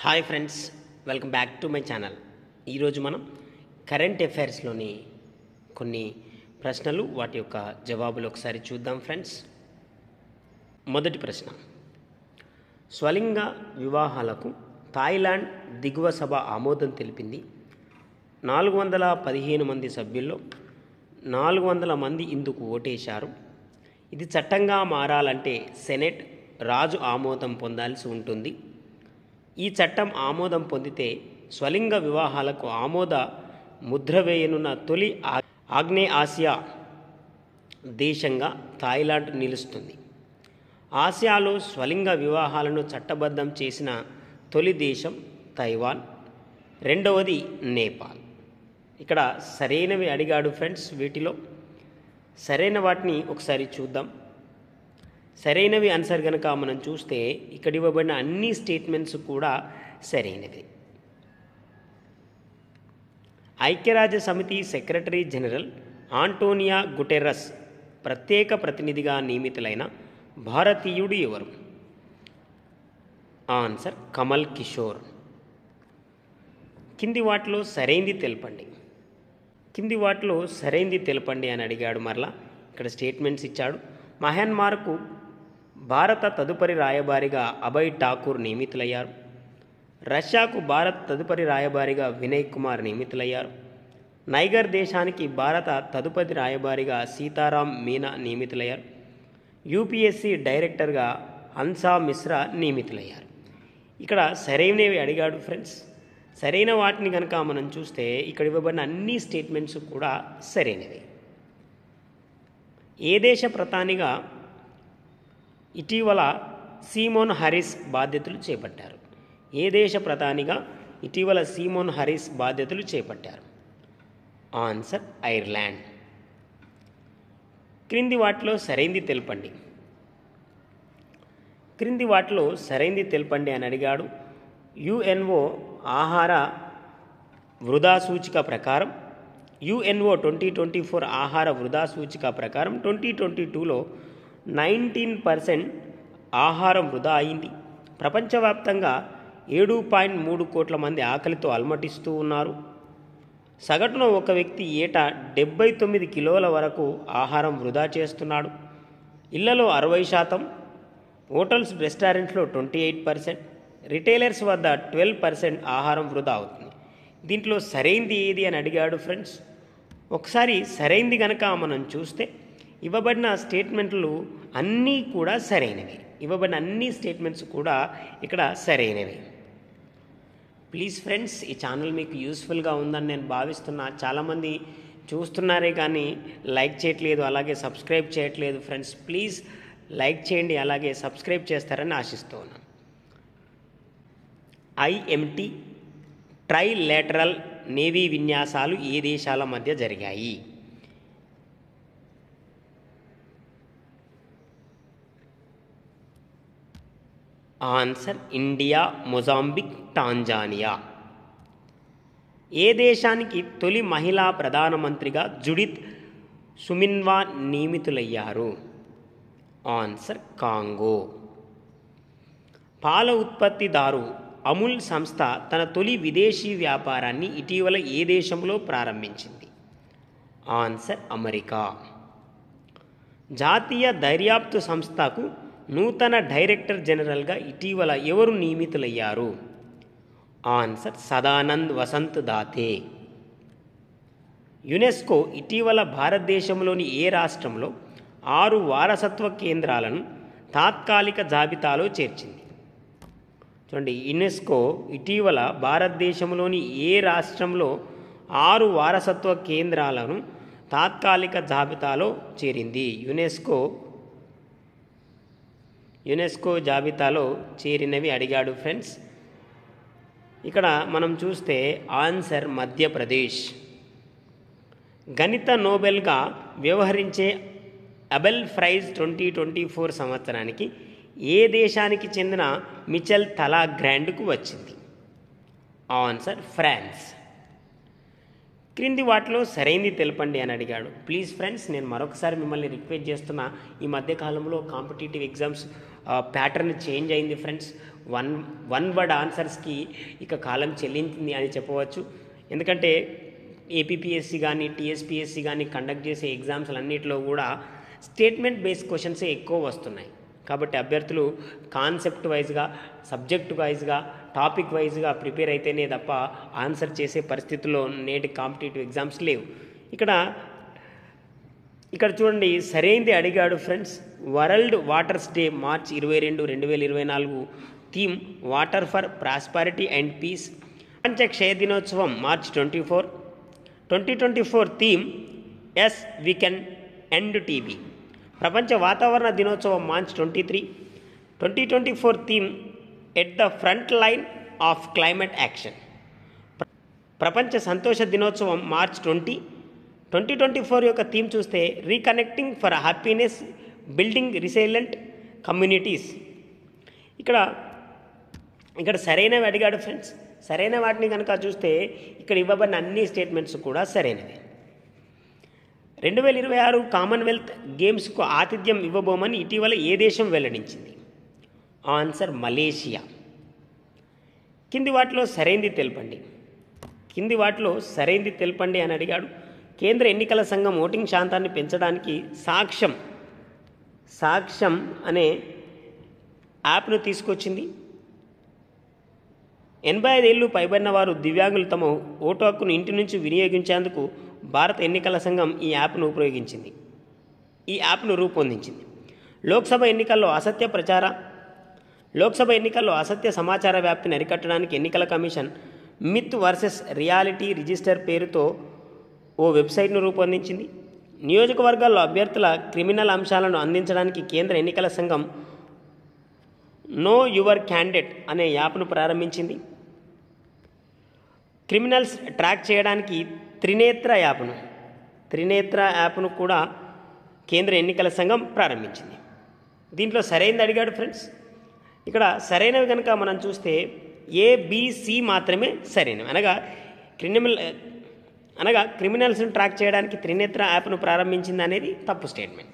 hi friends welcome back to my channel ఈరోజు మనం current అఫైర్స్లోని కొన్ని ప్రశ్నలు వాటి యొక్క జవాబులు ఒకసారి చూద్దాం ఫ్రెండ్స్ మొదటి ప్రశ్న స్వలింగ వివాహాలకు థాయిలాండ్ దిగువ సభ ఆమోదం తెలిపింది నాలుగు వందల పదిహేను మంది సభ్యుల్లో నాలుగు వందల మంది ఇందుకు ఓటేశారు ఇది చట్టంగా మారాలంటే సెనెట్ రాజు ఆమోదం పొందాల్సి ఉంటుంది ఈ చట్టం ఆమోదం పొందితే స్వలింగ వివాహాలకు ఆమోద ముద్ర వేయనున్న తొలి ఆ- ఆగ్నేయ ఆసియా దేశంగా థాయిలాండ్ నిలుస్తుంది ఆసియాలో స్వలింగ వివాహాలను చట్టబద్ధం చేసిన తొలి దేశం తైవాన్ రెండవది నేపాల్ ఇక్కడ సరైనవి అడిగాడు ఫ్రెండ్స్ వీటిలో సరైన వాటిని ఒకసారి చూద్దాం సరైనవి ఆన్సర్ కనుక మనం చూస్తే ఇక్కడ ఇవ్వబడిన అన్ని స్టేట్మెంట్స్ కూడా సరైనవి ఐక్యరాజ్య సమితి సెక్రటరీ జనరల్ ఆంటోనియా గుటెరస్ ప్రత్యేక ప్రతినిధిగా నియమితులైన భారతీయుడు ఎవరు ఆన్సర్ కమల్ కిషోర్ కింది వాటిలో సరైంది తెలపండి కింది వాటిలో సరైంది తెలపండి అని అడిగాడు మరలా ఇక్కడ స్టేట్మెంట్స్ ఇచ్చాడు మహన్మార్కు భారత తదుపరి రాయబారిగా అభయ్ ఠాకూర్ నియమితులయ్యారు రష్యాకు భారత్ తదుపరి రాయబారిగా వినయ్ కుమార్ నియమితులయ్యారు నైగర్ దేశానికి భారత తదుపరి రాయబారిగా సీతారాం మీనా నియమితులయ్యారు యూపీఎస్సీ డైరెక్టర్గా హన్సా మిశ్రా నియమితులయ్యారు ఇక్కడ సరైనవి అడిగాడు ఫ్రెండ్స్ సరైన వాటిని కనుక మనం చూస్తే ఇక్కడ ఇవ్వబడిన అన్ని స్టేట్మెంట్స్ కూడా సరైనవి ఏ దేశ ప్రధానిగా ఇటీవల సీమోన్ హరిస్ బాధ్యతలు చేపట్టారు ఏ దేశ ప్రధానిగా ఇటీవల సీమోన్ హరిస్ బాధ్యతలు చేపట్టారు ఆన్సర్ ఐర్లాండ్ క్రింది వాటిలో సరైంది తెలపండి క్రింది వాటిలో సరైంది తెలపండి అని అడిగాడు యుఎన్ఓ ఆహార వృధా సూచిక ప్రకారం యుఎన్ఓ ట్వంటీ ట్వంటీ ఫోర్ ఆహార వృధా సూచిక ప్రకారం ట్వంటీ ట్వంటీ టూలో నైన్టీన్ పర్సెంట్ ఆహారం వృధా అయింది ప్రపంచవ్యాప్తంగా ఏడు పాయింట్ మూడు కోట్ల మంది ఆకలితో అలమటిస్తూ ఉన్నారు సగటున ఒక వ్యక్తి ఏటా డెబ్బై తొమ్మిది కిలోల వరకు ఆహారం వృధా చేస్తున్నాడు ఇళ్లలో అరవై శాతం హోటల్స్ రెస్టారెంట్స్లో ట్వంటీ ఎయిట్ పర్సెంట్ రిటైలర్స్ వద్ద ట్వెల్వ్ పర్సెంట్ ఆహారం వృధా అవుతుంది దీంట్లో సరైంది ఏది అని అడిగాడు ఫ్రెండ్స్ ఒకసారి సరైంది కనుక మనం చూస్తే ఇవ్వబడిన స్టేట్మెంట్లు అన్నీ కూడా సరైనవి ఇవ్వబడిన అన్ని స్టేట్మెంట్స్ కూడా ఇక్కడ సరైనవి ప్లీజ్ ఫ్రెండ్స్ ఈ ఛానల్ మీకు యూస్ఫుల్గా ఉందని నేను భావిస్తున్నా చాలామంది చూస్తున్నారే కానీ లైక్ చేయట్లేదు అలాగే సబ్స్క్రైబ్ చేయట్లేదు ఫ్రెండ్స్ ప్లీజ్ లైక్ చేయండి అలాగే సబ్స్క్రైబ్ చేస్తారని ఆశిస్తూ ఉన్నాను ఐఎంటి ట్రైలేటరల్ నేవీ విన్యాసాలు ఏ దేశాల మధ్య జరిగాయి ఆన్సర్ ఇండియా మొజాంబిక్ టాంజానియా ఏ దేశానికి తొలి మహిళా ప్రధానమంత్రిగా జుడిత్ సుమిన్వా నియమితులయ్యారు ఆన్సర్ కాంగో పాల ఉత్పత్తిదారు అమూల్ సంస్థ తన తొలి విదేశీ వ్యాపారాన్ని ఇటీవల ఏ దేశంలో ప్రారంభించింది ఆన్సర్ అమెరికా జాతీయ దర్యాప్తు సంస్థకు నూతన డైరెక్టర్ జనరల్గా ఇటీవల ఎవరు నియమితులయ్యారు ఆన్సర్ సదానంద్ వసంత్ దాతే యునెస్కో ఇటీవల భారతదేశంలోని ఏ రాష్ట్రంలో ఆరు వారసత్వ కేంద్రాలను తాత్కాలిక జాబితాలో చేర్చింది చూడండి యునెస్కో ఇటీవల భారతదేశంలోని ఏ రాష్ట్రంలో ఆరు వారసత్వ కేంద్రాలను తాత్కాలిక జాబితాలో చేరింది యునెస్కో యునెస్కో జాబితాలో చేరినవి అడిగాడు ఫ్రెండ్స్ ఇక్కడ మనం చూస్తే ఆన్సర్ మధ్యప్రదేశ్ గణిత నోబెల్గా వ్యవహరించే Abel prize twenty twenty four సంవత్సరానికి ఏ దేశానికి చెందిన మిచెల్ తలా గ్రాండ్కు వచ్చింది ఆన్సర్ ఫ్రాన్స్ క్రింది వాటిలో సరైంది తెలపండి అని అడిగాడు ప్లీజ్ ఫ్రెండ్స్ నేను మరొకసారి మిమ్మల్ని రిక్వెస్ట్ చేస్తున్నా ఈ మధ్య కాలంలో కాంపిటేటివ్ ఎగ్జామ్స్ ప్యాటర్న్ చేంజ్ అయింది ఫ్రెండ్స్ వన్ వన్ వర్డ్ ఆన్సర్స్కి ఇక కాలం చెల్లించింది అని చెప్పవచ్చు ఎందుకంటే ఏపీపీఎస్సి కానీ టీఎస్పీఎస్సి కానీ కండక్ట్ చేసే ఎగ్జామ్స్ అన్నింటిలో కూడా స్టేట్మెంట్ బేస్డ్ క్వశ్చన్సే ఎక్కువ వస్తున్నాయి కాబట్టి అభ్యర్థులు కాన్సెప్ట్ వైజ్గా సబ్జెక్ట్ వైజ్గా టాపిక్ వైజ్గా ప్రిపేర్ అయితేనే తప్ప ఆన్సర్ చేసే పరిస్థితుల్లో నేటి కాంపిటేటివ్ ఎగ్జామ్స్ లేవు ఇక్కడ ఇక్కడ చూడండి సరైంది అడిగాడు friends world waters day March ఇరవై రెండు రెండు వేల ఇరవై నాలుగు theme water for prosperity and peace ప్రపంచ క్షయ దినోత్సవం March twenty four twenty twenty four theme yes we can end TB ప్రపంచ వాతావరణ దినోత్సవం March twenty three twenty twenty four theme at the front line of climate action ప్రపంచ సంతోష దినోత్సవం March twenty twenty twenty four యొక్క theme చూస్తే reconnecting for happiness building resilient communities ఇక్కడ ఇక్కడ సరైనవి అడిగాడు ఫ్రెండ్స్ సరైన వాటిని కనుక చూస్తే ఇక్కడ ఇవ్వబడిన అన్ని స్టేట్మెంట్స్ కూడా సరైనవి రెండు వేల ఇరవై ఆరు కామన్వెల్త్ గేమ్స్కు ఆతిథ్యం ఇవ్వబోమని ఇటీవల ఏ దేశం వెల్లడించింది ఆన్సర్ మలేషియా కింది వాటిలో సరైంది తెలపండి కింది వాటిలో సరైంది తెలపండి అని అడిగాడు కేంద్ర ఎన్నికల సంఘం ఓటింగ్ శాంతాన్ని పెంచడానికి సాక్ష్యం సాక్ష్యం అనే యాప్ను తీసుకొచ్చింది ఎనభై ఐదేళ్లు పైబడిన వారు దివ్యాంగులు తమ ఓటు హక్కును ఇంటి నుంచి వినియోగించేందుకు భారత ఎన్నికల సంఘం ఈ యాప్ను ఉపయోగించింది ఈ యాప్ను రూపొందించింది లోక్సభ ఎన్నికల్లో అసత్య ప్రచార లోక్సభ ఎన్నికల్లో అసత్య సమాచార వ్యాప్తిని అరికట్టడానికి ఎన్నికల commission myth versus reality register పేరుతో ఓ వెబ్సైట్ను రూపొందించింది నియోజకవర్గాల్లో అభ్యర్థుల క్రిమినల్ అంశాలను అందించడానికి కేంద్ర ఎన్నికల సంఘం నో యువర్ క్యాండిడేట్ అనే యాప్ను ప్రారంభించింది క్రిమినల్స్ ట్రాక్ చేయడానికి త్రినేత్ర యాప్ను త్రినేత్ర యాప్ను కూడా కేంద్ర ఎన్నికల సంఘం ప్రారంభించింది దీంట్లో సరైనది అడిగాడు ఫ్రెండ్స్ ఇక్కడ సరైనవి కనుక మనం చూస్తే ఏబిసి మాత్రమే సరైనవి అనగా క్రిమినల్ అనగా క్రిమినల్స్ను ట్రాక్ చేయడానికి త్రినేత్ర యాప్ను ప్రారంభించింది అనేది తప్పు statement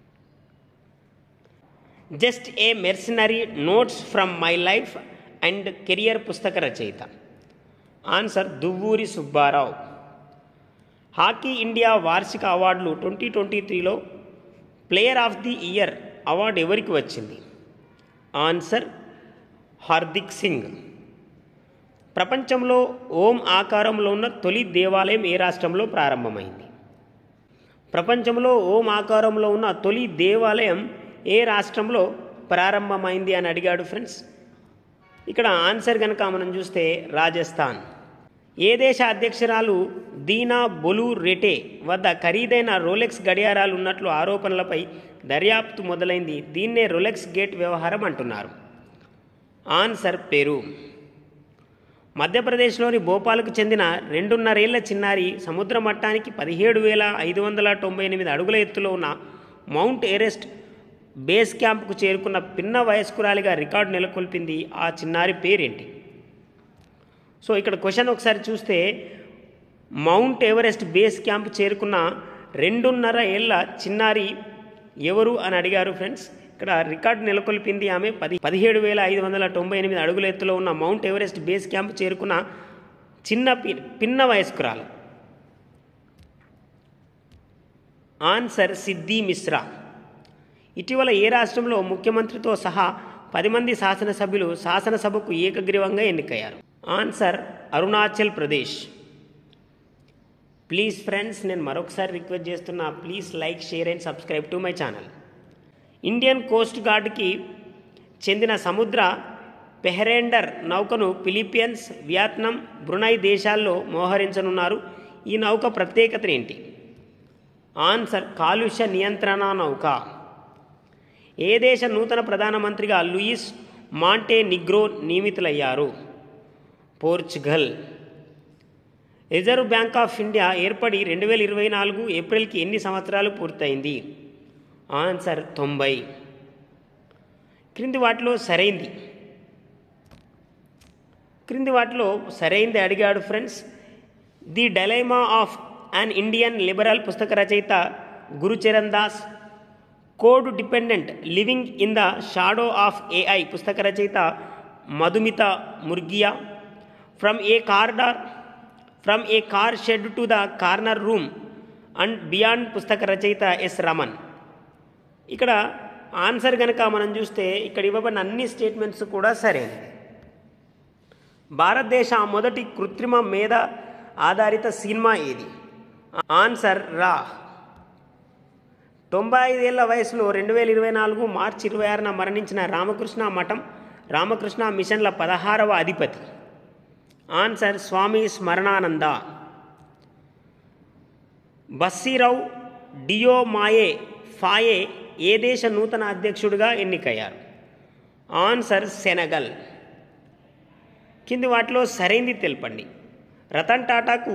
just a mercenary notes from my life and career పుస్తక రచయిత answer Duvvuri Subbarao hockey India వార్షిక అవార్డులు ట్వంటీ ట్వంటీ త్రీలో player of the year award ఎవరికి వచ్చింది ఆన్సర్ హార్దిక్ సింగ్ ప్రపంచంలో ఓం ఆకారంలో ఉన్న తొలి దేవాలయం ఏ రాష్ట్రంలో ప్రారంభమైంది ప్రపంచంలో ఓం ఆకారంలో ఉన్న తొలి దేవాలయం ఏ రాష్ట్రంలో ప్రారంభమైంది అని అడిగాడు ఫ్రెండ్స్ ఇక్కడ ఆన్సర్ కనుక మనం చూస్తే రాజస్థాన్ ఏ దేశ అధ్యక్షురాలు దీనా బొలు రెటే వద్ద ఖరీదైన రోలెక్స్ గడియారాలు ఉన్నట్లు ఆరోపణలపై దర్యాప్తు మొదలైంది దీన్నే రోలెక్స్ గేట్ వ్యవహారం అంటున్నారు ఆన్సర్ పెరు మధ్యప్రదేశ్లోని భోపాల్కు చెందిన రెండున్నరేళ్ల చిన్నారి సముద్ర మట్టానికి పదిహేడు వేల ఐదు వందల తొంభై ఎనిమిది అడుగుల ఎత్తులో ఉన్న మౌంట్ ఎవరెస్ట్ బేస్ క్యాంప్కు చేరుకున్న పిన్న వయస్కురాలిగా రికార్డు నెలకొల్పింది ఆ చిన్నారి పేరేంటి సో ఇక్కడ క్వశ్చన్ ఒకసారి చూస్తే మౌంట్ ఎవరెస్ట్ బేస్ క్యాంప్ చేరుకున్న రెండున్నర ఏళ్ళ చిన్నారి ఎవరు అని అడిగారు ఫ్రెండ్స్ ఇక్కడ రికార్డు నెలకొల్పింది ఆమె పది పదిహేడు వేల ఐదు వందల తొంభై ఎనిమిది అడుగుల ఎత్తులో ఉన్న మౌంట్ ఎవరెస్ట్ బేస్ క్యాంప్ చేరుకున్న చిన్న పి పిన్న వయస్కురాలు ఆన్సర్ సిద్ధి మిశ్రా ఇటీవల ఏ రాష్ట్రంలో ముఖ్యమంత్రితో సహా పది మంది శాసనసభ్యులు శాసనసభకు ఏకగ్రీవంగా ఎన్నికయ్యారు answer Arunachal Pradesh please friends నేను మరొకసారి రిక్వెస్ట్ చేస్తున్నా please like share and subscribe to my channel Indian coast గార్డ్కి చెందిన సముద్ర పెహరెండర్ నౌకను ఫిలిపియన్స్ వియత్నాం బ్రునై దేశాల్లో మోహరించనున్నారు ఈ నౌక ప్రత్యేకత ఏంటి ఆన్సర్ కాలుష్య నియంత్రణ నౌక ఏ దేశ నూతన ప్రధానమంత్రిగా లూయిస్ మాంటే నిగ్రో నియమితులయ్యారు Portugal Reserve Bank of India ఏర్పడి రెండు వేల ఇరవై నాలుగు ఏప్రిల్కి ఎన్ని సంవత్సరాలు పూర్తయింది ఆన్సర్ తొంభై క్రింది వాటిలో సరైంది క్రింది వాటిలో సరైంది అడిగాడు friends the dilemma of an Indian liberal పుస్తక రచయిత Gurcharan Das code dependent living in the shadow of AI పుస్తక రచయిత మధుమిత ముర్గియా ఫ్రమ్ ఏ కార్డర్ from a car shed to the corner room and beyond పుస్తక రచయిత ఎస్ రమన్ ఇక్కడ ఆన్సర్ కనుక మనం చూస్తే ఇక్కడ ఇవ్వబడిన అన్ని స్టేట్మెంట్స్ కూడా సరైనవి భారతదేశ మొదటి కృత్రిమ మేధ ఆధారిత సినిమా ఏది ఆన్సర్ రా తొంభై ఐదేళ్ల వయసులో రెండు వేల ఇరవై నాలుగు మార్చి ఇరవై ఆరున మరణించిన రామకృష్ణ మఠం రామకృష్ణ మిషన్ల పదహారవ అధిపతి ఆన్సర్ స్వామి స్మరణానంద బస్సీరావు డియో మాయే ఫాయే ఏ దేశ నూతన అధ్యక్షుడిగా ఎన్నికయ్యారు ఆన్సర్ సెనగల్ కింది వాటిలో సరైంది తెలపండి రతన్ టాటాకు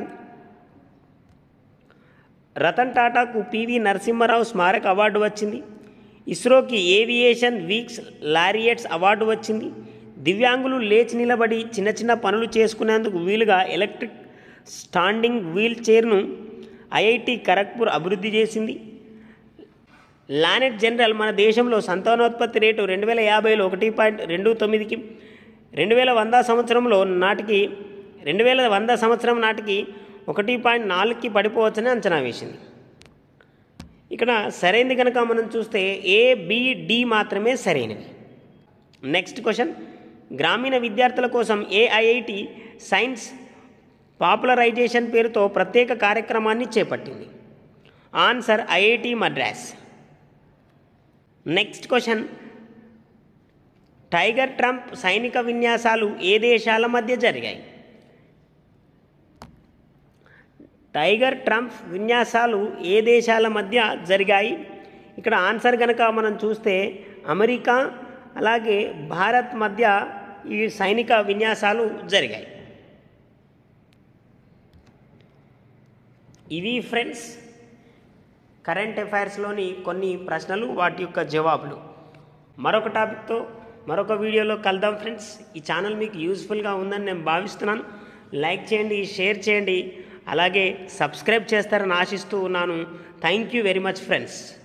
రతన్ టాటాకు పివి నరసింహారావు స్మారక అవార్డు వచ్చింది ఇస్రోకి ఏవియేషన్ వీక్స్ లారియట్స్ అవార్డు వచ్చింది దివ్యాంగులు లేచి నిలబడి చిన్న చిన్న పనులు చేసుకునేందుకు వీలుగా electric standing wheel చైర్ను IIT Kharagpur అభివృద్ధి చేసింది లానెట్ జనరల్ మన దేశంలో సంతానోత్పత్తి రేటు రెండు వేల యాభైలో ఒకటి పాయింట్ రెండు తొమ్మిదికి రెండు వేల వంద సంవత్సరంలో నాటికి రెండు వేల వంద సంవత్సరం నాటికి ఒకటి పాయింట్ నాలుగుకి పడిపోవచ్చని అంచనా వేసింది ఇక్కడ సరైనది కనుక మనం చూస్తే ఏ బి డి మాత్రమే సరైనవి నెక్స్ట్ క్వశ్చన్ గ్రామీణ విద్యార్థుల కోసం ఏఐఐటి సైన్స్ పాపులరైజేషన్ పేరుతో ప్రత్యేక కార్యక్రమాన్ని చేపట్టింది answer IIT Madras next question tiger triumph సైనిక విన్యాసాలు ఏ దేశాల మధ్య జరిగాయి టైగర్ ట్రంప్ విన్యాసాలు ఏ దేశాల మధ్య జరిగాయి ఇక్కడ ఆన్సర్ కనుక మనం చూస్తే అమెరికా అలాగే భారత్ మధ్య ఈ సైనిక విన్యాసాలు జరిగాయి ఇవి ఫ్రెండ్స్ కరెంట్ అఫైర్స్లోని కొన్ని ప్రశ్నలు వాటి యొక్క జవాబులు మరొక టాపిక్తో మరొక వీడియోలో కలుద్దాం ఫ్రెండ్స్ ఈ ఛానల్ మీకు యూస్ఫుల్గా ఉందని నేను భావిస్తున్నాను లైక్ చేయండి షేర్ చేయండి అలాగే సబ్స్క్రైబ్ చేస్తారని ఆశిస్తూ ఉన్నాను thank you very much friends